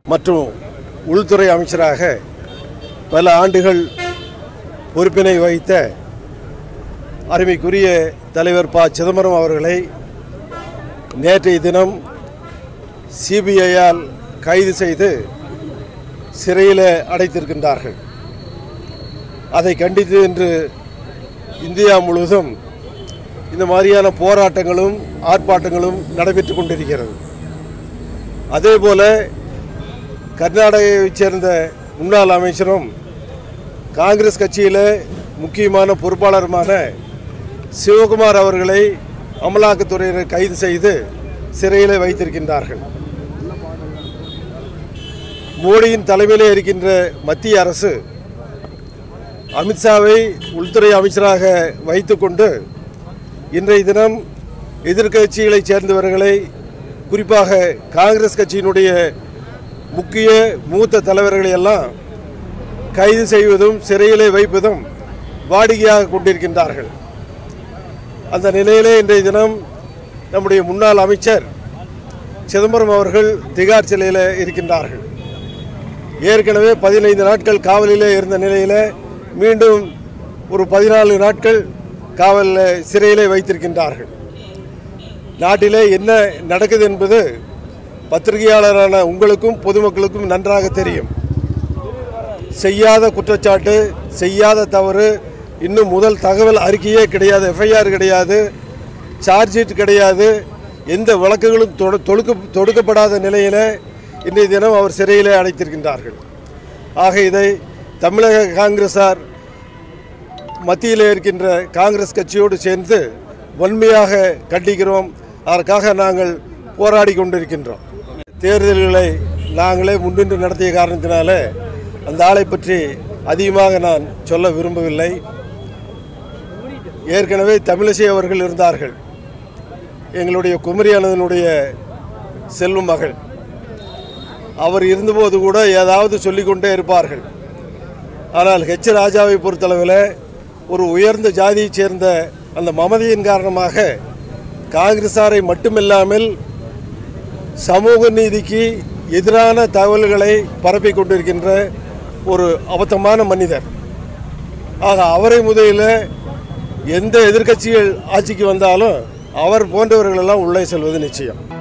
மற்றும் உள்துறை அமைச்சராக பல ஆண்டுகள் பொறுப்பினை வகித்த அருமைக்குரிய தலைவர் ப சிதம்பரம் அவர்களை நேற்றைய தினம் சிபிஐயால் கைது செய்து சிறையில் அடைத்திருக்கின்றார்கள் அதை கண்டித்து இன்று இந்தியா முழுவதும் இந்த மாதிரியான போராட்டங்களும் ஆர்ப்பாட்டங்களும் நடைபெற்று கொண்டிருக்கிறது அதேபோல கர்நாடகாவைச் சேர்ந்த முன்னாள் அமைச்சரும் காங்கிரஸ் கட்சியில் முக்கியமான பொறுப்பாளருமான சிவகுமார் அவர்களை அமலாக்கத்துறையினர் கைது செய்து சிறையில் வைத்திருக்கின்றார்கள் மோடியின் தலைமையிலே இருக்கின்ற மத்திய அரசு அமித்ஷாவை உள்துறை அமைச்சராக வைத்துக்கொண்டு இன்றைய தினம் எதிர்க்கட்சிகளைச் சேர்ந்தவர்களை குறிப்பாக காங்கிரஸ் கட்சியினுடைய முக்கிய மூத்த தலைவர்களை எல்லாம் கைது செய்வதும் சிறையிலே வைப்பதும் வாடிக்கையாக கொண்டிருக்கின்றார்கள் அந்த நிலையிலே இன்றைய தினம் நம்முடைய முன்னாள் அமைச்சர் சிதம்பரம் அவர்கள் திகார் சிலையில் இருக்கின்றார்கள் ஏற்கனவே பதினைந்து நாட்கள் காவலிலே இருந்த நிலையில் மீண்டும் ஒரு பதினாலு நாட்கள் காவலில் சிறையிலே வைத்திருக்கின்றார்கள் நாட்டிலே என்ன நடக்குது என்பது பத்திரிகையாளரான உங்களுக்கும் பொதுமக்களுக்கும் நன்றாக தெரியும் செய்யாத குற்றச்சாட்டு செய்யாத தவறு இன்னும் முதல் தகவல் அறிக்கையே கிடையாது எஃப்ஐஆர் கிடையாது சார்ஜ் ஷீட் கிடையாது எந்த வழக்குகளும் தொடு தொடுக்க தொடுக்கப்படாத நிலையில் இன்றைய தினம் அவர் சிறையிலே அடைத்திருக்கின்றார்கள் ஆக இதை தமிழக காங்கிரஸார் மத்தியில் இருக்கின்ற காங்கிரஸ் கட்சியோடு சேர்ந்து வன்மையாக கண்டிக்கிறோம் அதற்காக நாங்கள் போராடி கொண்டிருக்கின்றோம் தேர்தல்களை நாங்களே முன்னின்று நடத்திய காரணத்தினால அந்த ஆளை பற்றி அதிகமாக நான் சொல்ல விரும்பவில்லை ஏற்கனவே தமிழிசை அவர்கள் இருந்தார்கள் எங்களுடைய குமரியானதனுடைய செல்வம் மகள் அவர் இருந்தபோது கூட ஏதாவது சொல்லிக்கொண்டே இருப்பார்கள் ஆனால் ஹெச் ராஜாவை பொறுத்தளவில் ஒரு உயர்ந்த ஜாதியைச் சேர்ந்த அந்த மமதையின் காரணமாக காங்கிரஸாரை மட்டுமில்லாமல் சமூக நீதிக்கு எதிரான தகவல்களை பரப்பிக் கொண்டிருக்கின்ற ஒரு அபத்தமான மனிதர் ஆக அவரை முதலில் எந்த எதிர்க்கட்சிகள் ஆட்சிக்கு வந்தாலும் அவர் போன்றவர்களெல்லாம் உள்ளே செல்வது நிச்சயம்